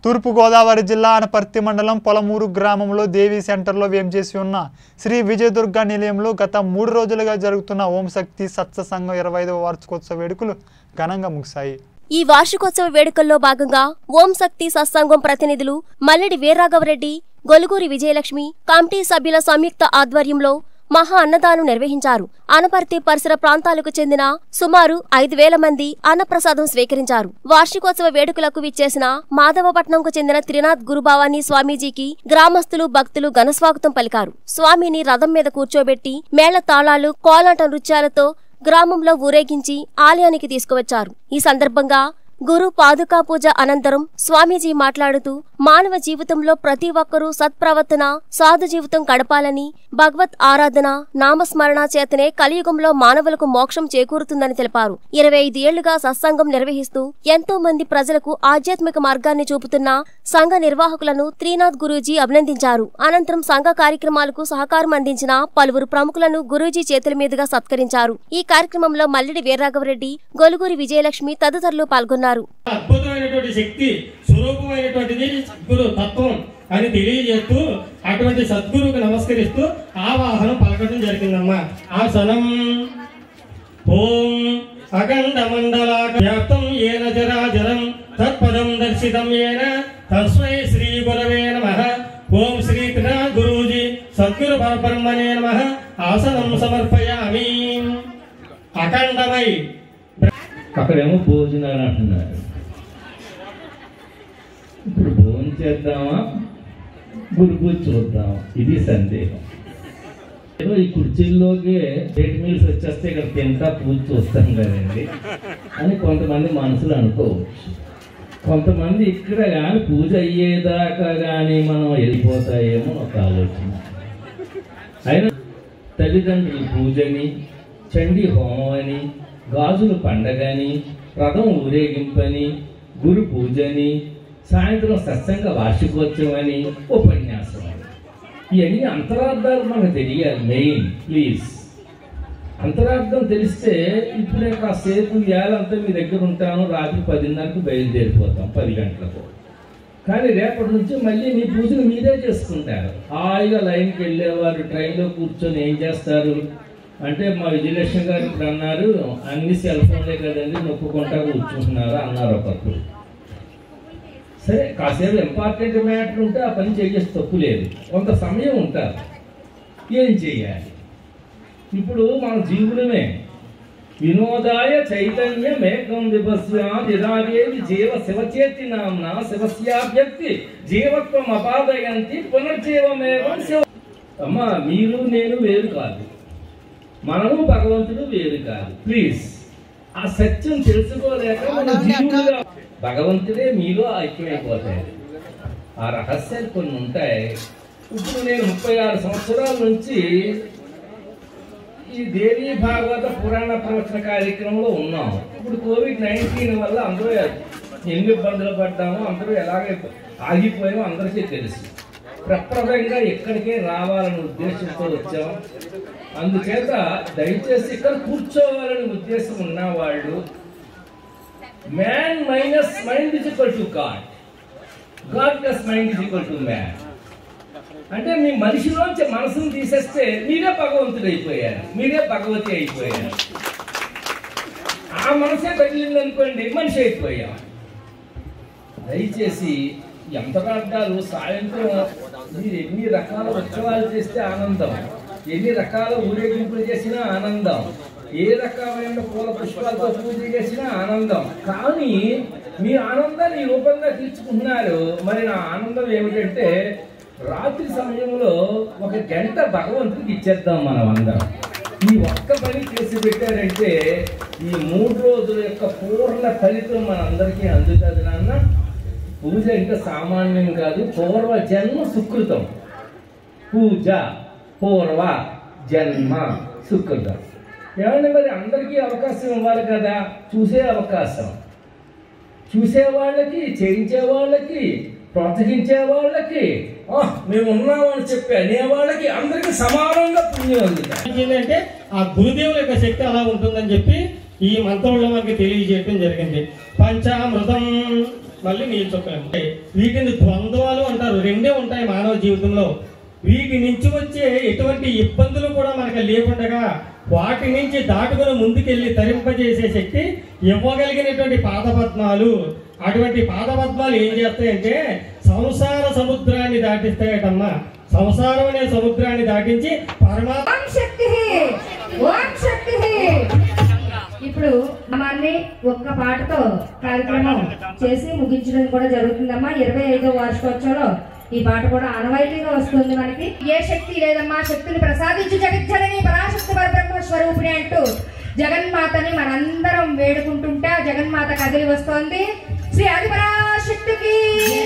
తూర్పుగోదావరి జిల్లా అనపర్తి మండలం పొలమూరు గ్రామంలో దేవి సెంటర్లో వేంచేసి ఉన్న శ్రీ విజయదుర్గ నిలయంలో గత మూడు రోజులుగా జరుగుతున్న ఓం శక్తి సత్సంగం ఇరవై ఐదవ వార్షికోత్సవ వేడుకలు ఘనంగా ముగిశాయి ఈ వార్షికోత్సవ వేడుకల్లో భాగంగా ఓం శక్తి సత్సంగం ప్రతినిధులు మల్లెడి వీర్రాఘవరెడ్డి గొలుగూరి విజయలక్ష్మి కమిటీ సభ్యుల సంయుక్త ఆధ్వర్యంలో మహా అన్నదానం నిర్వహించారు అనపర్తి పరిసర ప్రాంతాలకు చెందిన సుమారు ఐదు వేల మంది అన్నప్రసాదం స్వీకరించారు వార్షికోత్సవ వేడుకలకు విచ్చేసిన మాధవపట్నంకు చెందిన త్రినాథ్ గురుభావాని స్వామీజీకి గ్రామస్తులు భక్తులు ఘనస్వాగతం పలికారు స్వామిని రథం మీద కూర్చోబెట్టి మేళ తాళాలు కోలాట నృత్యాలతో గ్రామంలో ఊరేగించి ఆలయానికి తీసుకువచ్చారు ఈ సందర్భంగా గురు పాదుకా పూజ అనంతరం స్వామీజీ మాట్లాడుతూ మానవ జీవితంలో ప్రతి ఒక్కరూ సత్ప్రవర్తన సాధు జీవితం గడపాలని భగవత్ ఆరాధన నామస్మరణ చేతనే కలియుగంలో మానవులకు మోక్షం చేకూరుతుందని తెలిపారు ఇరవై ఐదు ఏళ్లుగా సత్సంగం నిర్వహిస్తూ ఎంతో మంది ప్రజలకు ఆధ్యాత్మిక మార్గాన్ని చూపుతున్న సంఘ నిర్వాహకులను త్రీనాథ్ గురూజీ అభినందించారు అనంతరం సంఘ కార్యక్రమాలకు సహకారం అందించిన పలువురు ప్రముఖులను గురూజీ చేతుల మీదుగా సత్కరించారు ఈ కార్యక్రమంలో మల్లిడి వీర్రాఘవరెడ్డి గొలుగురి విజయలక్ష్మి తదితరులు పాల్గొన్నారు అద్భుతమైనటువంటి శక్తి స్వరూపమైనటువంటిది సద్గురు తత్వం అని తెలియజేస్తూ అటువంటి సద్గురువుకు నమస్కరిస్తూ ఆవాహనం పలకడం జరిగిందమ్మా ఆసనం ఓం అఖండ మండలావ్యాప్తం ఏన జరాజరం తత్పదం దర్శితం ఏన తస్మై శ్రీ గురవే నమ ఓం శ్రీ త్రినాథ్ గురూజీ సద్గురు పరబ్రహ్మణే నమ ఆసనం సమర్పయామి అఖండమై అక్కడేమో భోజనాలు అంటున్నారు ఇప్పుడు భోజనం చేద్దామా గురు పూజ చూద్దామా ఇది సందేహం ఏదో ఈ కుర్చీల్లోకి రేట్ మీల్స్ వచ్చేస్తే ఇక్కడ తింటా పూజ చూస్తాం కదండి అని కొంతమంది మనసులు అనుకోవచ్చు కొంతమంది ఇక్కడ కానీ పూజ అయ్యేదాకా కానీ మనం వెళ్ళిపోతాయేమో ఒక ఆలోచన అయినా తల్లిదండ్రుల పూజని చండీ హోమం అని గాజుల పండగని రథం ఊరేగింపని గురు పూజని సాయంత్రం సత్సంగ వార్షికోత్సవం అని ఉపన్యాసం అని ఇవన్నీ అంతరార్థాలు మనకు తెలియాలి మెయిన్ ప్లీజ్ అంతరార్థం తెలిస్తే ఇప్పుడే కాసేపు ఇవాళంతా మీ దగ్గర ఉంటాను రాత్రి పదిన్నరకు బయలుదేరిపోతాం పది గంటలకు కానీ రేపటి నుంచి మళ్ళీ మీ పూజలు మీరే చేసుకుంటారు హాయిగా లైన్కి వెళ్ళేవారు ట్రైన్లో కూర్చొని ఏం చేస్తారు అంటే మా విజయలక్ష్మి గారు ఇప్పుడు అన్నారు అన్ని సెల్ ఫోన్లే కదండి నొప్పుకుంటా కూర్చుంటున్నారు అన్నారు ఒకప్పుడు సరే కాసేపు ఇంపార్టెంట్ మ్యాటర్ ఉంటే ఆ పని చేసేసి తప్పు లేదు కొంత సమయం ఉంటారు ఏం చేయాలి ఇప్పుడు మన జీవులమే వినోదాయ చైతన్య మేకం విభస్యాదిరాజేది జీవ శివచేతి నామ్న శివస్యాభ్యక్తి జీవత్వం అపాదయంతి పునర్జీవమేవం శివ అమ్మా మీరు నేను వేరు కాదు మనము భగవంతుడు వేరు కాదు ప్లీజ్ ఆ సత్యం తెలుసుకోలేక మన జీవులుగా భగవంతుడే మీలో ఐక్యమైపోతాయి ఆ రహస్యాలు కొన్ని ఉంటాయి ఇప్పుడు నేను ముప్పై ఆరు సంవత్సరాల నుంచి ఈ దేవీ భాగవత పురాణ ప్రవచన కార్యక్రమంలో ఉన్నాం ఇప్పుడు కోవిడ్ నైన్టీన్ వల్ల అందరూ ఎన్ని ఇబ్బందులు పడ్డామో అందరూ ఎలాగ ఆగిపోయామో అందరికీ తెలుసు ప్రప్రదంగా ఎక్కడికే రావాలనే ఉద్దేశంతో వచ్చాం అందుచేత దయచేసి ఇక్కడ కూర్చోవాలనే ఉద్దేశం ఉన్న వాళ్ళు man minus mind is equal to God God plus mind is equal to man అంటే మీ మనిషిలోంచి మనసును తీసేస్తే మీరే భగవంతుడు అయిపోయారు మీరే భగవతి అయిపోయారు ఆ మనసే తగిలింది అనుకోండి మనిషి అయిపోయాం దయచేసి యంత్రార్థాలు సాయంత్రం మీరు ఎన్ని రకాల ఉత్సవాలు చేస్తే ఆనందం ఎన్ని రకాల ఊరేగింపులు చేసినా ఆనందం ఏ రకమైన పూల పుష్పాలతో పూజ చేసినా ఆనందం కానీ మీ ఆనందాన్ని ఈ రూపంగా తీర్చుకుంటున్నారు మరి నా ఆనందం ఏమిటంటే రాత్రి సమయంలో ఒక గంట భగవంతుడికి ఇచ్చేద్దాం మనం అందరం ఈ ఒక్క పని చేసి పెట్టారంటే ఈ మూడు రోజుల యొక్క పూర్ణ ఫలితం మనందరికీ అందుతుంది నాన్న పూజ ఇంకా సామాన్యం కాదు పూర్వ జన్మ సుకృతం పూజ పూర్వ జన్మ సుకృతం ఏమంటే మరి అందరికీ అవకాశం ఇవ్వాలి కదా చూసే అవకాశం చూసే వాళ్ళకి చేయించే వాళ్ళకి ప్రోత్సహించే వాళ్ళకి "ఆ, మేము ఉన్నామని చెప్పి అనే వాళ్ళకి అందరికీ సమానంగా పుణ్యం అందుతాయి ఏంటంటే ఆ గురుదేవుల యొక్క శక్తి అలా ఉంటుందని చెప్పి ఈ మంత్రంలో మనకి తెలియజేయడం జరిగింది పంచామృతం మళ్ళీ నీళ్ళు చుక్కలు ఉంటాయి వీటిని ద్వంద్వాలు అంటారు రెండే ఉంటాయి మానవ జీవితంలో వీటి నుంచి వచ్చే ఎటువంటి ఇబ్బందులు కూడా మనకు లేకుండగా వాటి నుంచి దాటుకుని ముందుకెళ్ళి తరింపజేసే శక్తి ఇవ్వగలిగినటువంటి పాదపద్మాలు అటువంటి పాదపద్మాలు ఏం చేస్తాయంటే సంసార సముద్రాన్ని దాటిస్తాయటమ్మా సంసారం అనే సముద్రాన్ని దాటించి పరమాత్మ ఓం శక్తి ఓం శక్తి ఇప్పుడు అమ్మాన్ని ఒక్క పాటతో కార్యక్రమం చేసి ముగించడం కూడా జరుగుతుందమ్మా ఇరవై ఐదో వార్షికోత్సవంలో ఈ పాట కూడా ఆనవాయితీగా వస్తుంది మనకి ఏ శక్తి లేదమ్మా శక్తిని ప్రసాదించు జగజ్జనని పరాశక్తి పరబ్రహ్మ స్వరూపిణి అంటూ జగన్మాతని మనందరం వేడుకుంటుంటే ఆ జగన్మాత కదిలి వస్తోంది శ్రీ ఆదిపరాశక్తికి